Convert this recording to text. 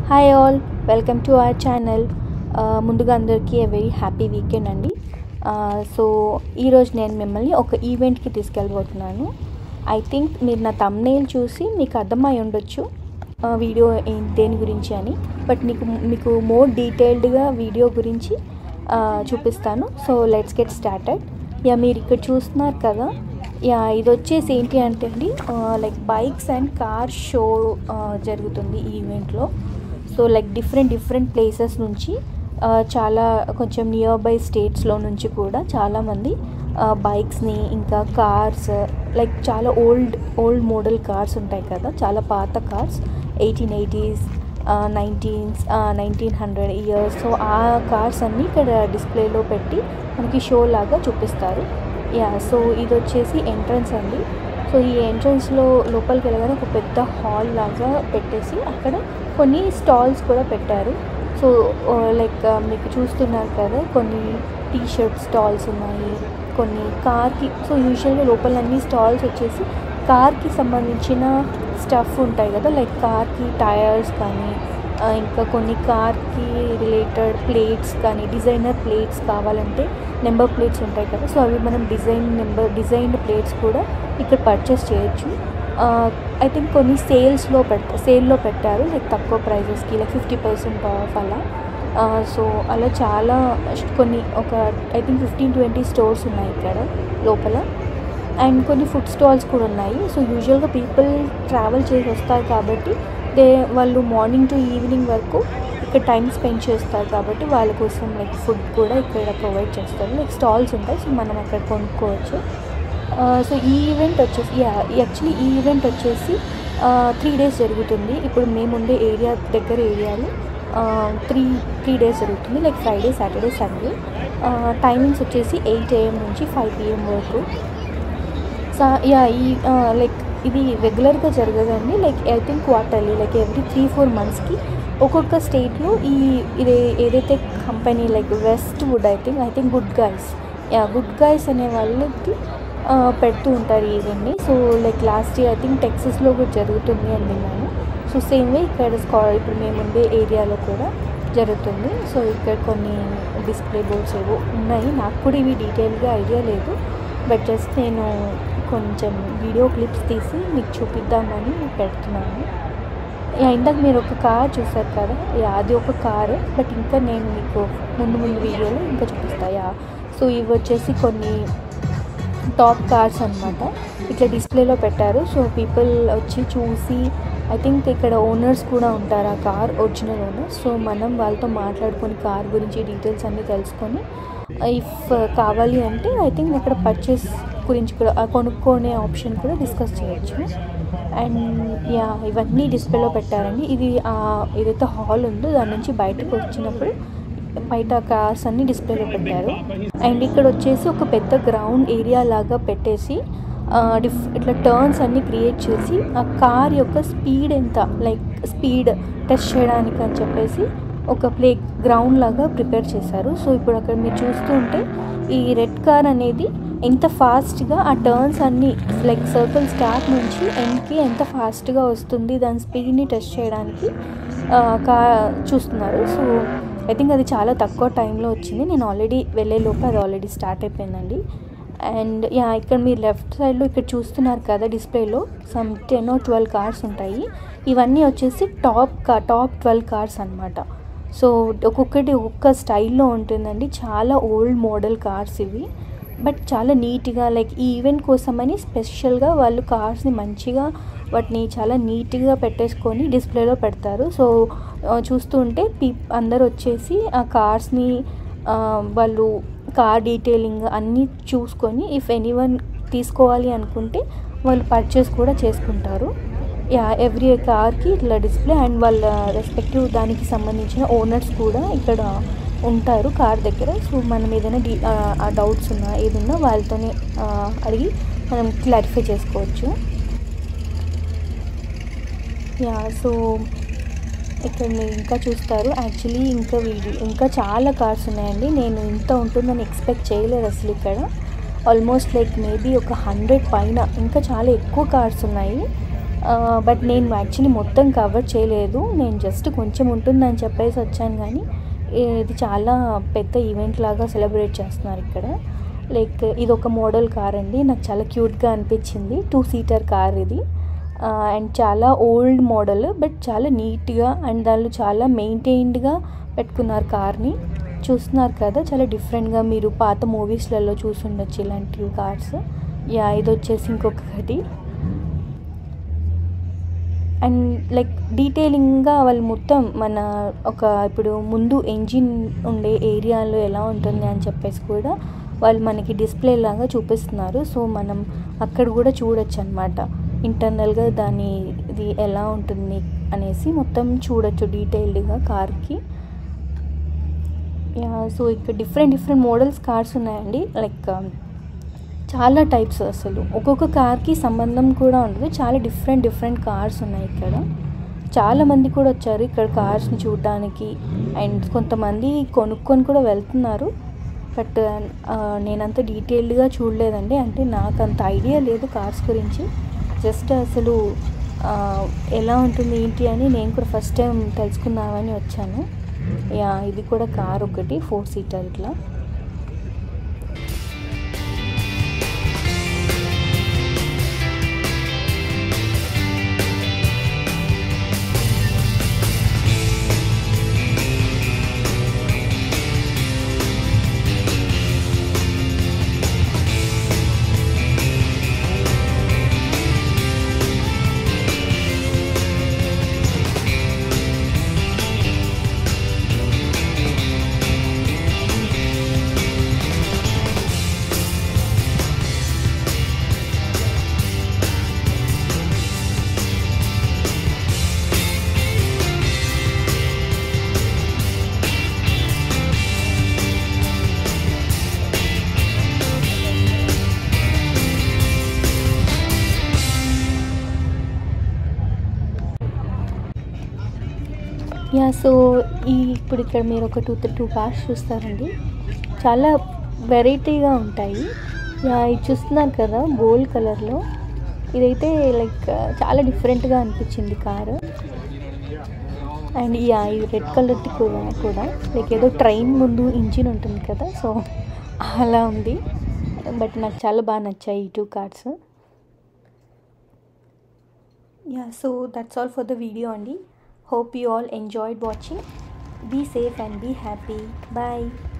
hi all welcome to our channel ముందుగా అందరికీ a very happy weekend అండి so ఈరోజు నేను మిమ్మల్ని ఒక ఈవెంట్కి తీసుకెళ్ళబోతున్నాను ఐ థింక్ మీరు నా తమ్నేల్ చూసి మీకు అర్థమై ఉండొచ్చు వీడియో ఏం- దేని గురించి అని బట్ మీకు మీకు మోర్ డీటెయిల్డ్గా వీడియో గురించి ఆ, చూపిస్తాను so let's get started yeah మీరు ఇక్కడ చూస్తున్నారు కదా యా ఇది వచ్చేసి ఏంటి అంటే అండి like bikes and car show జరుగుతుంది ఈ ఈవెంట్లో so like different different places నుంచి ఆ, చాలా కొంచెం నియర్ బై స్టేట్స్లో నుంచి కూడా చాలామంది బైక్స్ని ఇంకా కార్స్ లైక్ చాలా ఓల్డ్ ఓల్డ్ మోడల్ కార్స్ ఉంటాయి కదా చాలా పాత cars eighteen eighties nineteens nineteen hundred years so ఆ కార్స్ అన్నీ ఇక్కడ డిస్ప్లేలో పెట్టి మనకి షో లాగా చూపిస్తారు యా సో ఇది వచ్చేసి ఎంట్రన్స్ అండి సో ఈ ఎంట్రన్స్లో లోపలికి వెళ్ళగానే ఒక పెద్ద హాల్ లాగా పెట్టేసి అక్కడ కొన్ని స్టాల్స్ కూడా పెట్టారు సో లైక్ మీకు చూస్తున్నారు కదా కొన్ని టీ షర్ట్ స్టాల్స్ ఉన్నాయి కొన్ని కార్కి సో యూజువల్గా లోపల అన్ని స్టాల్స్ వచ్చేసి కార్కి సంబంధించిన స్టఫ్ ఉంటాయి కదా లైక్ కార్కి టైర్స్ కానీ ఆ, ఇంకా కొన్ని కార్కి రిలేటెడ్ ప్లేట్స్ కానీ డిజైనర్ ప్లేట్స్ కావాలంటే నెంబర్ ప్లేట్స్ ఉంటాయి కదా సో అవి మనం డిజైన్ నెంబర్ డిజైన్డ్ ప్లేట్స్ కూడా ఇక్కడ పర్చేస్ చేయొచ్చు ఐ థింక్ కొన్ని సేల్స్లో పెట్ట సేల్లో పెట్టారు లైక్ తక్కువ ప్రైజెస్కి లైక్ ఫిఫ్టీ పర్సెంట్ ఆఫ్ అలా సో అలా చాలా కొన్ని ఒక I think fifteen twenty stores ఉన్నాయి ఇక్కడ లోపల అండ్ కొన్ని ఫుడ్ స్టాల్స్ కూడా ఉన్నాయి సో యూజువల్గా పీపుల్ ట్రావెల్ చేసి వస్తారు కాబట్టి దే వాళ్ళు మార్నింగ్ టు ఈవినింగ్ వరకు ఇక్కడ టైం స్పెండ్ చేస్తారు కాబట్టి వాళ్ళ కోసం లైక్ ఫుడ్ కూడా ఇక్కడ ప్రొవైడ్ చేస్తారు లైక్ స్టాల్స్ ఉంటాయి సో మనం అక్కడ కొనుక్కోవచ్చు సో ఈ ఈవెంట్ వచ్చేసి యాక్చువల్లీ ఈ ఈవెంట్ వచ్చేసి త్రీ డేస్ జరుగుతుంది ఇప్పుడు మేము ఉండే ఏరియా దగ్గర ఏరియాలో త్రీ త్రీ డేస్ జరుగుతుంది like Friday Saturday Sunday timings వచ్చేసి ఎయిట్ ఏఎం నుంచి ఫైవ్ పిఎం వరకు సో యా ఈ లైక్ ఇది రెగ్యులర్గా జరగదండి like I think quarterly like every three four మంత్స్కి ఒక్కొక్క స్టేట్లో ఈ ఇది ఏదైతే company like Westwood I think I think good guys yeah good guys అనే వాళ్ళకి ఆ, పెడుతూ ఉంటారు ఈవెంట్ని so like last year I think టెక్సస్లో కూడా జరుగుతుంది అని విన్నాను సో సేమ్ వే ఇక్కడ స్కా ఇప్పుడు మేము ఉండే ఏరియాలో కూడా జరుగుతుంది సో ఇక్కడ కొన్ని డిస్ప్లే బోర్డ్స్ ఏవో ఉన్నాయి నాకు కూడా ఇవి డీటెయిల్గా ఐడియా లేదు బట్ జస్ట్ నేను కొంచెం వీడియో క్లిప్స్ తీసి మీకు చూపిద్దామని పెడుతున్నాను యా, ఇందాక మీరు ఒక కార్ చూసారు కదా యా అది ఒక కార్ బట్ ఇంకా నేను మీకు ముందు ముందు వీడియోలో ఇంకా చూపిస్తా యా సో ఇవి వచ్చేసి కొన్ని టాప్ కార్స్ అన్నమాట ఇట్లా డిస్ప్లేలో పెట్టారు సో పీపుల్ వచ్చి చూసి ఐ థింక్ ఇక్కడ ఓనర్స్ కూడా ఉంటారు ఆ కార్ ఒరిజినల్ ఓనర్స్ సో మనం వాళ్ళతో మాట్లాడుకొని కార్ గురించి డీటెయిల్స్ అన్నీ తెలుసుకొని ఇఫ్ కావాలి అంటే ఐ థింక్ అక్కడ పర్చేస్ గురించి కూడా ఆ కొనుక్కునే ఆప్షన్ కూడా డిస్కస్ చేయొచ్చు అండ్ యా ఇవన్నీ డిస్ప్లేలో పెట్టారండి ఇది ఆ ఏదైతే హాల్ ఉందో దాని నుంచి బయటకు వచ్చినప్పుడు బయట కార్స్ అన్ని డిస్ప్లేలో పెట్టారు అండ్ ఇక్కడ వచ్చేసి ఒక పెద్ద గ్రౌండ్ ఏరియా లాగా పెట్టేసి ఆ, డిఫ్ ఇట్లా టర్న్స్ అన్ని క్రియేట్ చేసి ఆ కార్ యొక్క స్పీడ్ ఎంత లైక్ స్పీడ్ టెస్ట్ చేయడానికి అని చెప్పేసి ఒక ప్లే గ్రౌండ్ లాగా ప్రిపేర్ చేశారు సో ఇప్పుడు అక్కడ మీరు చూస్తూ ఉంటే ఈ రెడ్ కార్ అనేది ఎంత ఫాస్ట్గా ఆ టర్న్స్ అన్ని లైక్ సర్కిల్ స్టార్ట్ నుంచి ఎండ్కి ఎంత ఫాస్ట్గా వస్తుంది దాని స్పీడ్ని టెస్ట్ చేయడానికి ఆ, కా చూస్తున్నారు సో ఐ థింక్ అది చాలా తక్కువ టైంలో వచ్చింది నేను ఆల్రెడీ వెళ్ళే లోపు అది ఆల్రెడీ స్టార్ట్ అయిపోయిందండి అండ్ యా ఇక్కడ మీరు లెఫ్ట్ సైడ్లో ఇక్కడ చూస్తున్నారు కదా డిస్ప్లేలో some ten or twelve cars ఉంటాయి ఇవన్నీ వచ్చేసి టాప్ కా టాప్ ట్వెల్వ్ కార్స్ అనమాట సో ఒక్కొక్కటి ఒక్కొక్క స్టైల్లో ఉంటుందండి చాలా ఓల్డ్ మోడల్ కార్స్ ఇవి బట్ చాలా నీట్గా లైక్ ఈ ఈవెంట్ కోసమని స్పెషల్గా వాళ్ళు కార్స్ని మంచిగా వాటిని చాలా నీట్గా పెట్టేసుకొని డిస్ప్లేలో పెడతారు సో ఆ, చూస్తూ ఉంటే పీ అందరు వచ్చేసి ఆ కార్స్ని ఆ, వాళ్ళు కార్ డీటెయిలింగ్ అన్నీ చూసుకొని ఇఫ్ ఎనీవన్ తీసుకోవాలి అనుకుంటే వాళ్ళు పర్చేస్ కూడా చేసుకుంటారు యా ఎవ్రీ కార్కి ఇట్లా డిస్ప్లే అండ్ వాళ్ళ రెస్పెక్టివ్ దానికి సంబంధించిన ఓనర్స్ కూడా ఇక్కడ ఉంటారు కార్ దగ్గర సో మనం ఏదైనా డీ ఆ డౌట్స్ ఉన్నా ఏదున్నా వాళ్ళతోనే ఆ, అడిగి మనం క్లారిఫై చేసుకోవచ్చు యా సో ఇక్కడ మీరు ఇంకా చూస్తారు యాక్చువల్లీ ఇంకా వీడి ఇంకా చాలా కార్స్ ఉన్నాయండి నేను ఇంత ఉంటుందని ఎక్స్పెక్ట్ చేయలేదు అసలు ఇక్కడ ఆల్మోస్ట్ లైక్ మేబీ ఒక హండ్రెడ్ పైన ఇంకా చాలా ఎక్కువ కార్స్ ఉన్నాయి బట్ నేను యాక్చువల్లీ మొత్తం కవర్ చేయలేదు నేను జస్ట్ కొంచెం ఉంటుందని చెప్పేసి వచ్చాను కానీ ఇది చాలా పెద్ద ఈవెంట్ లాగా సెలబ్రేట్ చేస్తున్నారు ఇక్కడ లైక్ ఇది ఒక మోడల్ కార్ అండి నాకు చాలా క్యూట్గా అనిపించింది టూ సీటర్ కార్ ఇది అండ్ చాలా ఓల్డ్ మోడల్ బట్ చాలా నీట్గా అండ్ దానిలో చాలా మెయింటైన్డ్గా పెట్టుకున్నారు కార్ని చూస్తున్నారు కదా చాలా డిఫరెంట్గా మీరు పాత మూవీస్లలో చూసుండొచ్చు ఇలాంటి కార్స్ యా ఇది వచ్చేసి ఇంకొకటి అండ్ లైక్ డీటెయిలింగ్గా వాళ్ళు మొత్తం మన ఒక ఇప్పుడు ముందు ఎంజిన్ ఉండే ఏరియాలో ఎలా ఉంటుంది అని చెప్పేసి కూడా వాళ్ళు మనకి డిస్ప్లే లాగా చూపిస్తున్నారు సో మనం అక్కడ కూడా చూడొచ్చు అనమాట ఇంటర్నల్గా దాని ఇది ఎలా ఉంటుంది అనేసి మొత్తం చూడొచ్చు డీటెయిల్డ్గా కార్కి యా సో ఇక్కడ డిఫరెంట్ డిఫరెంట్ మోడల్స్ కార్స్ ఉన్నాయండి లైక్ చాలా టైప్స్ అసలు ఒక్కొక్క కార్కి సంబంధం కూడా ఉండదు చాలా డిఫరెంట్ డిఫరెంట్ కార్స్ ఉన్నాయి ఇక్కడ చాలా మంది కూడా వచ్చారు ఇక్కడ కార్స్ని చూడడానికి అండ్ కొంతమంది కొనుక్కొని కూడా వెళ్తున్నారు బట్ నేనంత డీటెయిల్డ్గా చూడలేదండి అంటే నాకు అంత ఐడియా లేదు కార్స్ గురించి జస్ట్ అసలు ఎలా ఉంటుంది ఏంటి అని నేను కూడా ఫస్ట్ టైం తెలుసుకుందామని వచ్చాను యా ఇది కూడా కార్ ఒకటి ఫోర్ సీటర్ ఇట్లా యా సో ఈ ఇప్పుడు ఇక్కడ మీరు ఒక టూ టూ కార్స్ చూస్తారండి చాలా వెరైటీగా ఉంటాయి యా ఇది చూస్తున్నారు కదా గోల్డ్ కలర్లో ఇదైతే లైక్ చాలా డిఫరెంట్గా అనిపించింది కారు అండ్ యా ఇది రెడ్ కలర్ది కూడా కూడా లైక్ ఏదో ట్రైన్ ముందు ఇంజిన్ ఉంటుంది కదా సో అలా ఉంది బట్ నాకు చాలా బాగా నచ్చాయి ఈ two cars yeah so that's all for the video అండి hope you all enjoyed watching be safe and be happy bye